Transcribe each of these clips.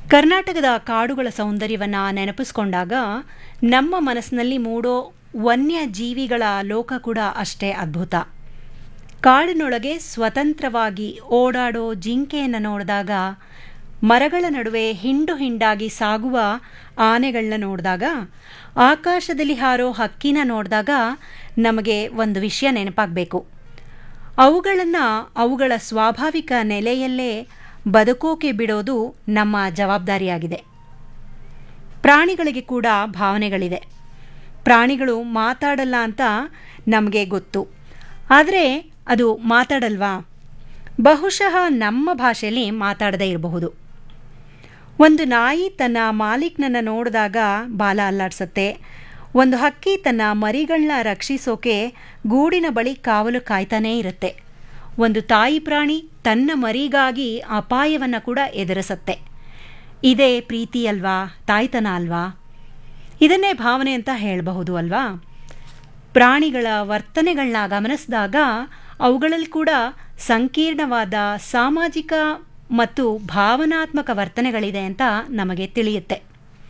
ಕರ್ನಾಟಕದ ಕಾಡುಗಳ ಸೌಂದರ್ಯವನ್ನು ನೆನಪಿಸ್ಕೊಂಡಾಗ ನಮ್ಮ ಮನಸ್ಸಿನಲ್ಲಿ ಮೂಡೋ ವನ್ಯ ಜೀವಿಗಳ ಲೋಕ ಕೂಡ ಅಷ್ಟೇ ಅದ್ಭುತ ಕಾಡಿನೊಳಗೆ ಸ್ವತಂತ್ರವಾಗಿ ಓಡಾಡೋ ಜಿಂಕೆಯನ್ನು ನೋಡಿದಾಗ ಮರಗಳ ನಡುವೆ ಹಿಂಡು ಹಿಂಡಾಗಿ ಸಾಗುವ ಆನೆಗಳನ್ನ ನೋಡಿದಾಗ ಆಕಾಶದಲ್ಲಿ ಹಾರೋ ಹಕ್ಕಿನ ನೋಡಿದಾಗ ನಮಗೆ ಒಂದು ವಿಷಯ ನೆನಪಾಗಬೇಕು ಅವುಗಳನ್ನು ಅವುಗಳ ಸ್ವಾಭಾವಿಕ ನೆಲೆಯಲ್ಲೇ ಬದುಕೋಕೆ ಬಿಡೋದು ನಮ್ಮ ಜವಾಬ್ದಾರಿಯಾಗಿದೆ ಪ್ರಾಣಿಗಳಿಗೆ ಕೂಡ ಭಾವನೆಗಳಿದೆ ಪ್ರಾಣಿಗಳು ಮಾತಾಡಲ್ಲ ಅಂತ ನಮಗೆ ಗೊತ್ತು ಆದರೆ ಅದು ಮಾತಾಡಲ್ವಾ ಬಹುಶಃ ನಮ್ಮ ಭಾಷೆಯಲ್ಲಿ ಮಾತಾಡದೇ ಇರಬಹುದು ಒಂದು ನಾಯಿ ತನ್ನ ಮಾಲೀಕನನ್ನು ನೋಡಿದಾಗ ಬಾಲ ಅಲ್ಲಾಡ್ಸತ್ತೆ ಒಂದು ಹಕ್ಕಿ ತನ್ನ ಮರಿಗಳನ್ನ ರಕ್ಷಿಸೋಕೆ ಗೂಡಿನ ಬಳಿ ಕಾವಲು ಕಾಯ್ತಾನೇ ಇರುತ್ತೆ ಒಂದು ತಾಯಿ ಪ್ರಾಣಿ ತನ್ನ ಮರಿಗಾಗಿ ಅಪಾಯವನ್ನು ಕೂಡ ಎದುರಿಸತ್ತೆ ಇದೇ ಪ್ರೀತಿ ಅಲ್ವಾ ತಾಯ್ತನ ಅಲ್ವಾ ಇದನ್ನೇ ಭಾವನೆ ಅಂತ ಹೇಳಬಹುದು ಅಲ್ವಾ ಪ್ರಾಣಿಗಳ ವರ್ತನೆಗಳನ್ನ ಗಮನಿಸಿದಾಗ ಅವುಗಳಲ್ಲಿ ಕೂಡ ಸಂಕೀರ್ಣವಾದ ಸಾಮಾಜಿಕ ಮತ್ತು ಭಾವನಾತ್ಮಕ ವರ್ತನೆಗಳಿದೆ ಅಂತ ನಮಗೆ ತಿಳಿಯುತ್ತೆ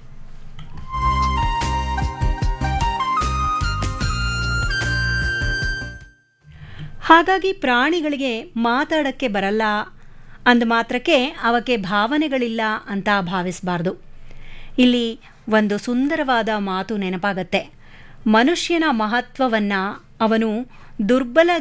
ಹಾಗಾಗಿ ಪ್ರಾಣಿಗಳಿಗೆ ಮಾತಾಡೋಕ್ಕೆ ಬರಲ್ಲ ಅಂದ ಮಾತ್ರಕ್ಕೆ ಅವಕ್ಕೆ ಭಾವನೆಗಳಿಲ್ಲ ಅಂತ ಭಾವಿಸಬಾರ್ದು ಇಲ್ಲಿ ಒಂದು ಸುಂದರವಾದ ಮಾತು ನೆನಪಾಗತ್ತೆ ಮನುಷ್ಯನ ಮಹತ್ವವನ್ನು ಅವನು ದುರ್ಬಲ